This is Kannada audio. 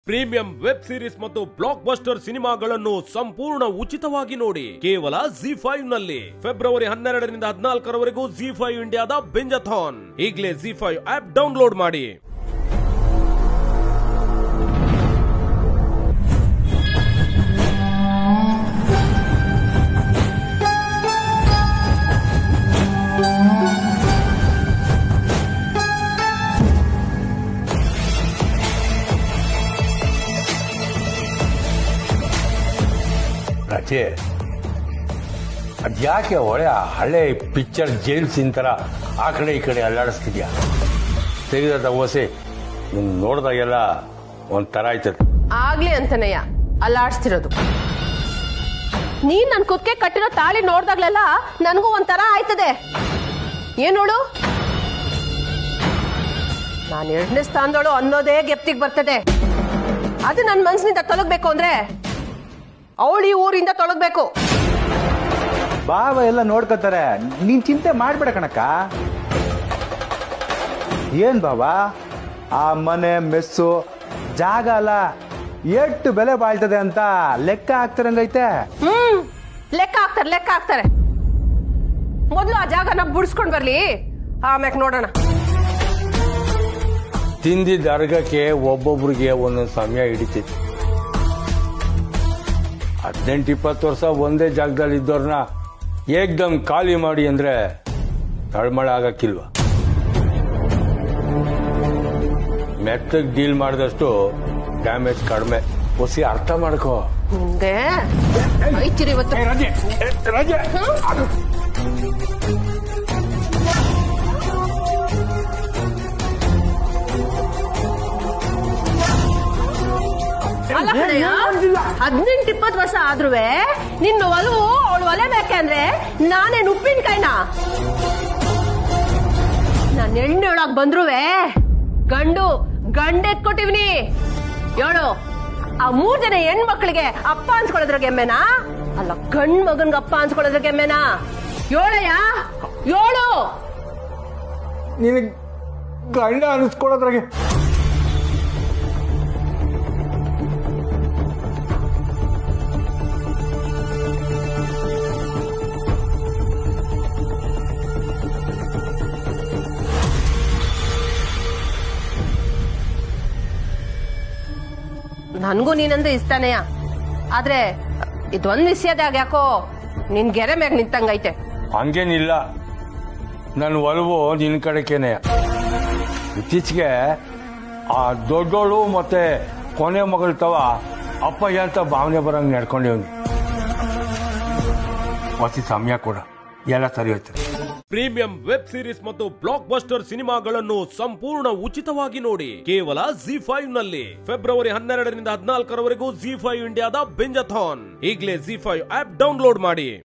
ಪ್ರೀಮಿಯಂ ವೆಬ್ ಸೀರೀಸ್ ಮತ್ತು ಬ್ಲಾಕ್ ಬಸ್ಟರ್ ಸಿನಿಮಾಗಳನ್ನು ಸಂಪೂರ್ಣ ಉಚಿತವಾಗಿ ನೋಡಿ ಕೇವಲ ಜಿ ಫೈವ್ ನಲ್ಲಿ ಫೆಬ್ರವರಿ ಹನ್ನೆರಡರಿಂದ ಹದಿನಾಲ್ಕರವರೆಗೂ ಜಿ ಫೈವ್ ಇಂಡಿಯಾದ ಬೆಂಜಥಾನ್ ಈಗಲೇ ಜಿ ಫೈವ್ ಆಪ್ ಡೌನ್ಲೋಡ್ ಮಾಡಿ ರಜೆ ಅದ್ಯಾಕೆ ಒಳ್ಳೆ ಆ ಹಳೆ ಪಿಕ್ಚರ್ ಜೈಲ್ ಸೀನ್ ಥರ ಆ ಕಡೆ ಈ ಕಡೆ ಅಲ್ಲಾಡಿಸ್ತಿದ್ಯಾ ತೆಗೆದ ಓಸೆ ನಿನ್ ನೋಡಿದಾಗೆಲ್ಲ ಒಂಥರ ಆಯ್ತದೆ ಆಗ್ಲಿ ಅಂತನಯ್ಯ ಅಲ್ಲಾಡ್ಸ್ತಿರೋದು ನೀನ್ ನನ್ ಕುತ್ಕೆ ಕಟ್ಟಿರೋ ತಾಳಿ ನೋಡ್ದಾಗ್ಲೆಲ್ಲ ನನ್ಗೂ ಒಂಥರ ಆಯ್ತದೆ ಏನ್ ನೋಡು ನಾನ್ ಎರಡನೇ ಸ್ಥಾನದೋಳು ಅನ್ನೋದೇ ಗೆಪ್ತಿಗ್ ಬರ್ತದೆ ಅದು ನನ್ ಮನ್ಸಿನಿಂದ ತೊಲಗ್ಬೇಕು ಅಂದ್ರೆ ಅವಳು ಈ ಊರಿಂದ ತೊಲಗ್ಬೇಕು ಬಾವ ಎಲ್ಲ ನೋಡ್ಕೋತಾರೆ ನೀನ್ ಚಿಂತೆ ಮಾಡ್ಬೇಡ ಕಣಕ್ಕ ಏನ್ ಬಾವ ಆ ಮನೆ ಮೆಸ್ಸು ಜಾಗ ಅಲ್ಲ ಎಷ್ಟು ಬೆಲೆ ಬಾಳ್ತದೆ ಅಂತ ಲೆಕ್ಕ ಹಾಕ್ತಿರಂಗೈತೆ ಹ್ಮ್ ಲೆಕ್ಕ ಹಾಕ್ತಾರೆ ಲೆಕ್ಕ ಹಾಕ್ತಾರೆ ಮೊದ್ಲು ಆ ಜಾಗನ ಬುಡ್ಸ್ಕೊಂಡ್ ಬರ್ಲಿ ಆಮ್ಯಾಕ್ ನೋಡೋಣ ತಿಂದಿದ್ದ ಅರ್ಗಕ್ಕೆ ಒಬ್ಬೊಬ್ರಿಗೆ ಒಂದೊಂದು ಸಮಯ ಹಿಡಿತೈತಿ ಹದಿನೆಂಟು ಇಪ್ಪತ್ತು ವರ್ಷ ಒಂದೇ ಜಾಗದಲ್ಲಿ ಇದ್ದವ್ರನ್ನ ಏಕ್ದಮ್ ಖಾಲಿ ಮಾಡಿ ಅಂದ್ರೆ ತಳ್ಮಳ ಆಗಕ್ಕಿಲ್ವಾ ಮೆತ್ತಗ್ ಡೀಲ್ ಮಾಡಿದಷ್ಟು ಡ್ಯಾಮೇಜ್ ಕಡಿಮೆ ಹೊಸಿ ಅರ್ಥ ಮಾಡ್ಕೋ ನಿಂಗೆ ಐತಿರಿ ಇವತ್ತು ಅಲ್ಲ ಕಣಯ್ಯ, ಹದಿನೆಂಟು ಇಪ್ಪತ್ತು ವರ್ಷ ಆದ್ರೂ ನಿನ್ನ ಒಲವು ಅವಳು ಒಲೆ ಬೇಕೆ ಅಂದ್ರೆ ನಾನೇನು ಉಪ್ಪಿನಕಾಯಿನ ನಾನು ಎಣ್ಣೆ ಒಳಗ್ ಬಂದ್ರುವೆ ಗಂಡು ಗಂಡ ಎತ್ಕೊಟ್ಟಿವ್ನಿ ಹೇಳು ಆ ಮೂರ್ ಜನ ಹೆಣ್ಮಕ್ಳಿಗೆ ಅಪ್ಪ ಅನ್ಸ್ಕೊಳ್ಳೋದ್ರ ಗೆಮ್ಮೆನಾ ಅಲ್ಲ ಗಂಡ್ ಮಗನ್ಗೆ ಅಪ್ಪ ಅನ್ಸ್ಕೊಳ್ಳೋದ್ರ ಗೆಮ್ಮೆನಾ ಏಳಯ್ಯ ಏಳು ನಿನಗೆ ಗಂಡ ಅನಿಸ್ಕೊಳೋದ್ರಾಗೆ ನನ್ಗೂ ನೀನಂದ್ರೆ ಇಷ್ಟಾನೆಯ ಆದ್ರೆ ಇದೊಂದ್ ವಿಷಯದಾಗ ಯಾಕೋ ನಿನ್ ಗೆರೆ ಮ್ಯಾಗ ನಿಂತಂಗೈತೆ ಹಂಗೇನಿಲ್ಲ ನನ್ನ ಒಲವು ನಿನ್ನ ಕಡೆಕೇನೆ ಇತ್ತೀಚೆಗೆ ಆ ದೊಡ್ಡೋಳು ಮತ್ತೆ ಕೊನೆ ಮಗಳ ತವ ಅಪ್ಪಯ್ಯ ಅಂತ ಭಾವನೆ ಬರಂಗ್ ನಡ್ಕೊಂಡಿವ್ನಿ ಹೊಸಿ ಸಮಯ ಕೂಡ ಎಲ್ಲ ಸರಿ ಹೋಯ್ತದೆ ಪ್ರೀಮಿಯಂ ವೆಬ್ ಸೀರೀಸ್ ಮತ್ತು ಬ್ಲಾಕ್ ಬಸ್ಟರ್ ಸಿನಿಮಾಗಳನ್ನು ಸಂಪೂರ್ಣ ಉಚಿತವಾಗಿ ನೋಡಿ ಕೇವಲ ಜಿ ಫೈವ್ ನಲ್ಲಿ ಫೆಬ್ರವರಿ ಹನ್ನೆರಡರಿಂದ ಹದಿನಾಲ್ಕರವರೆಗೂ ಜಿ ಫೈವ್ ಇಂಡಿಯಾದ ಬೆಂಜಥಾನ್ ಈಗಲೇ ಜಿ ಫೈವ್ ಆಪ್ ಡೌನ್ಲೋಡ್ ಮಾಡಿ